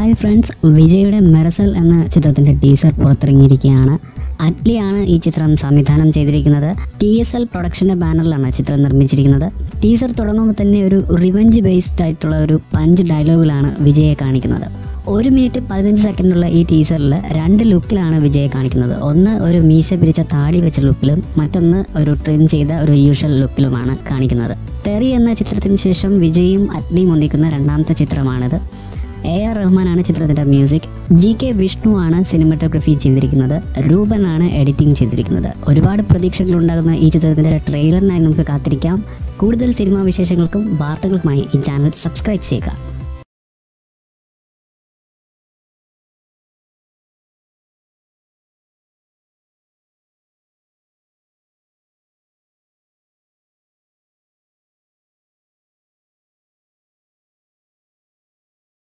hi friends വിജയുടെ മെറസൽ എന്ന ചിത്രത്തിന്റെ ടീസർ പുറത്തിറങ്ങിയിരിക്കുകയാണ് അറ്റ്ലിയാണ് ഈ ചിത്രം സംവിധാനം ചെയ്തിരിക്കുന്നത് ടി എസ് എൽ പ്രൊഡക്ഷന്റെ ബാനറിലാണ് ചിത്രം നിർമ്മിച്ചിരിക്കുന്നത് ടീസർ തുടങ്ങുമ്പോൾ തന്നെ ഒരു റിവഞ്ച് ബേസ്ഡ് ആയിട്ടുള്ള ഒരു പഞ്ച് ഡയലോഗിലാണ് വിജയെ കാണിക്കുന്നത് ഒരു മിനിറ്റ് പതിനഞ്ച് സെക്കൻഡുള്ള ഈ ടീസറിൽ രണ്ട് ലുക്കിലാണ് വിജയെ കാണിക്കുന്നത് ഒന്ന് ഒരു മീശ പിരിച്ച താടി വെച്ച ലുക്കിലും മറ്റൊന്ന് ഒരു ട്രിം ചെയ്ത ഒരു യൂഷ്വൽ ലുക്കിലുമാണ് കാണിക്കുന്നത് തെറി എന്ന ചിത്രത്തിന് ശേഷം വിജയും അറ്റ്ലിയും ഒന്നിക്കുന്ന രണ്ടാമത്തെ ചിത്രമാണിത് എ ആർ റഹ്മാനാണ് ചിത്രത്തിൻ്റെ മ്യൂസിക് ജി കെ വിഷ്ണു ആണ് സിനിമാറ്റോഗ്രഫി ചെയ്തിരിക്കുന്നത് രൂപനാണ് എഡിറ്റിംഗ് ചെയ്തിരിക്കുന്നത് ഒരുപാട് പ്രതീക്ഷകൾ ഉണ്ടാകുന്ന ഈ ചിത്രത്തിൻ്റെ ട്രെയിലറിനായി നമുക്ക് കാത്തിരിക്കാം കൂടുതൽ സിനിമാ വിശേഷങ്ങൾക്കും വാർത്തകൾക്കുമായി ഈ ചാനൽ സബ്സ്ക്രൈബ് ചെയ്യുക